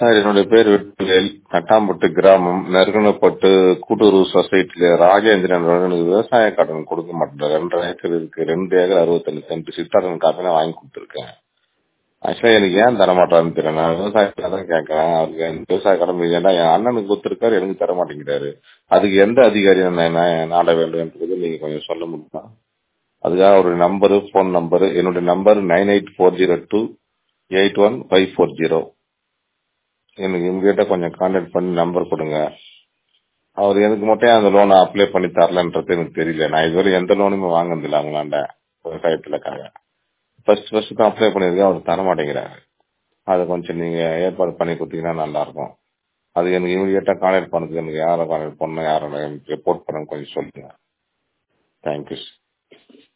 sir என்னுடைய பேர் வெற்றிவேல் கட்டாம்பட்டு கிராமம் நெருங்கனப்பட்டு கூட்டுறவு சொசைட்டில ராஜேந்திரன் எனக்கு விவசாய கடன் கொடுக்க மாட்டேன் ரெண்டரை ஏக்கர் இருக்கு ரெண்டு ஏக்கர் அறுபத்தஞ்சு சென்ட் சித்தாரன் காப்பினா வாங்கி கொடுத்துருக்கேன் ஆக்சுவலா எனக்கு ஏன் தர மாட்டாருன்னு தெரியல நான் விவசாயத்துல தான் கேட்கறேன் அவருக்கு எனக்கு விவசாய கடன் ஏன்னா என் அண்ணனுக்கு கொடுத்துருக்காரு எனக்கு தர மாட்டேங்கிறாரு அதுக்கு எந்த அதிகாரி நான் நாட வேண்டும் நீங்க கொஞ்சம் சொல்ல முடியுமா அதுக்காக ஒரு நம்பரு போன் நம்பரு என்னுடைய number nine eight four zero two eight one five four zero எனக்கு இம்மிடியா கொஞ்சம் கான்டாக்ட் பண்ணி நம்பர் கொடுங்க அவர் எனக்கு மட்டும் அந்த லோனை அப்ளை பண்ணி தரலன்றது எனக்கு தெரியல நான் இதுவரை எந்த லோனுமே வாங்கினதில்ல அவங்களாண்ட விவசாயத்துலக்காக ஃபர்ஸ்ட் ஃபர்ஸ்ட் தான் அப்ளை பண்ணியிருக்கேன் அவர் தர மாட்டேங்கிறாரு அதை கொஞ்சம் நீங்க ஏற்பாடு பண்ணி கொடுத்தீங்கன்னா நல்லா இருக்கும் அது எனக்கு இமீடியட்டா கான்டாக்ட் பண்ணதுக்கு எனக்கு யாரை கான்டாக்ட் பண்ணணும் யாரை ரிப்போர்ட் பண்ணணும் கொஞ்சம் சொல்லுங்க தேங்க்யூ